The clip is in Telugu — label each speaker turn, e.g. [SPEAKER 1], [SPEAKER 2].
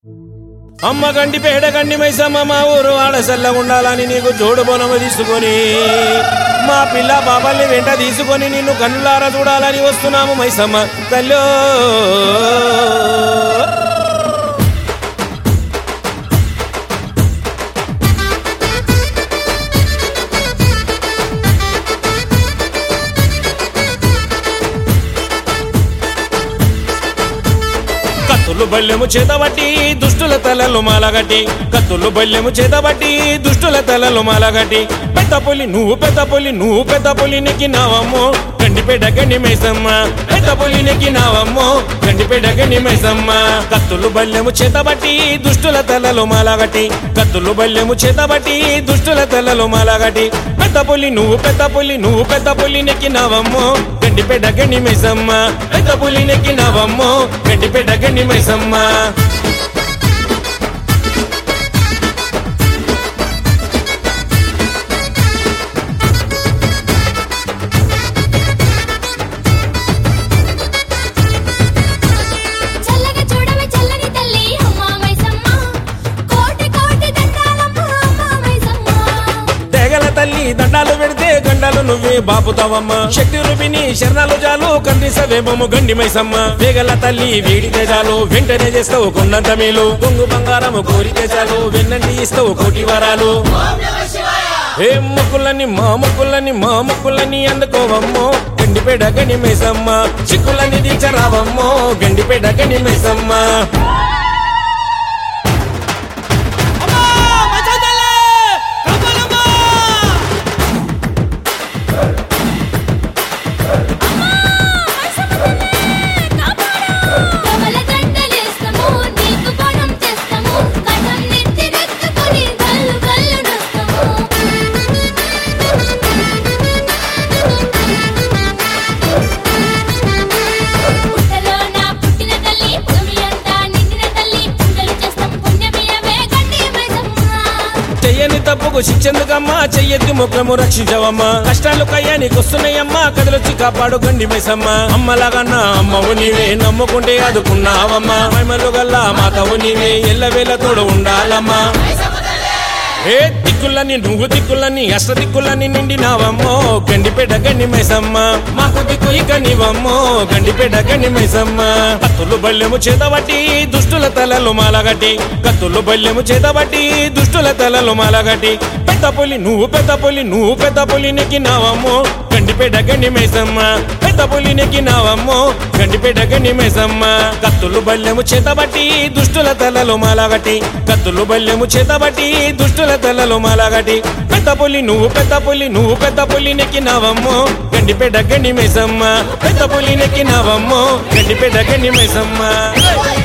[SPEAKER 1] అమ్మ గండి పేడ గండి మైసమ్మ మా ఊరు ఆడ ఉండాలని నీకు జోడు బొనము తీసుకొని మా పిల్ల బాబాల్ని వెంట తీసుకొని నిన్ను కన్నులారా చూడాలని వస్తున్నాము మైసమ్మ తల్లో కత్తులు బల్లెము చేతబట్టి దుష్టుల తలలు మాలగట్టి కత్తులు బల్లెము చేతబట్టి దుష్టుల తలలు మాలగట్టి పెద్ద పులి నువ్వు పెద్ద పులి నువ్వు పెద్ద పులి నెక్కినావమ్మో గండిపేట గండి మైసమ్మ పెద్ద పులి నెక్కినావమ్మో గండిపేట గండి మైసమ్మ కత్తులు బల్లెము చేతబట్టి దుష్టుల తలలు మాలగట్టి కత్తులు బల్లెము చేతబట్టి దుష్టుల తలలు మాలగట్టి పెద్ద పులి నువ్వు పెద్ద పులి నువ్వు పెద్ద పులి నెక్కినావమ్మో గండిపేట గండి మైసమ్మ పెద్ద పులి నెక్కినావమ్మో గండిపేట గండి మైసమ్మ
[SPEAKER 2] చల్లగా చూడవే చల్లని తల్లి అమ్మా మైసమ్మ కోటి కోటి దండాలమ్మ అమ్మా మైసమ్మ
[SPEAKER 1] తెగల తల్లి దండాలు పెడితే గండాలు నువ్వే బాపుతావమ్మ శక్తి రూపిణి శరణాలు జాలు కందిసవేమము గండి మైసమ్మ వేగల తల్లి వేడితే చాలు వెంటనే చేస్తావు కొండంత మేలు కొంగు బంగారము కోరితే చాలు వెన్నంటి ఇస్తావు కోటి వరాలు ఏ మొక్కులని మా మొక్కులని మా మొక్కులని అందుకోవమ్మో గండిపేట గని మైసమ్మ చిక్కులని దీచరావమ్మో గండిపేట గని మైసమ్మ
[SPEAKER 2] కమల దండలేస్తాము నీకు బోనం చేస్తాము కథం నెత్తి నెత్తుకొని గల్లు గల్లు పుట్టలో నా పుట్టిన తల్లి భూమి అంతా నిండిన తల్లి పూజలు చేస్తాం పుణ్యమియమే గండి మైసమ్మ
[SPEAKER 1] చెయ్యని తప్పుకు శిక్షెందుకమ్మా చెయ్యెత్తి ముఖము రక్షించవమ్మా కష్టాలు కయ్యానికి వస్తున్నాయమ్మా కదలొచ్చి కాపాడు గండి మైసమ్మ అమ్మలాగన్నా అమ్మవు నీవే నమ్ముకుంటే అదుకున్నావమ్మా మహిమలు గల్లా మాతవు నీవే ఎల్లవేళ తోడు ఉండాలమ్మా ఏ దిక్కులని నువ్వు దిక్కులని అష్ట దిక్కులని నిండినావమ్మో గండిపేట గండి మైసమ్మ మాకు దిక్కు ఇక నీవమ్మో గండిపేట గండి మైసమ్మ కత్తులు బల్లెము చేతబట్టి దుష్టుల తలలు మాలగట్టి కత్తులు బల్లెము చేతబట్టి దుష్టుల తలలు మాలగట్టి పెద్ద పులి నువ్వు పెద్ద పులి నువ్వు పెద్ద పులి నెక్కినావమ్మో గండిపేట గండి మైసమ్మ పెద్ద పులి నెక్కినావమ్మో గండిపేట గండి మైసమ్మ కత్తులు బల్లెము చేతబట్టి దుష్టుల తలలు మాలగట్టి కత్తులు బల్లెము చేతబట్టి దుష్టుల తలలు మాలగట్టి పెద్ద పులి నువ్వు పెద్ద పులి నువ్వు పెద్ద పులి నెక్కినావమ్మో గండిపేట గండి మైసమ్మ పెద్ద పులి నెక్కినావమ్మో గండిపేట గండి మైసమ్మ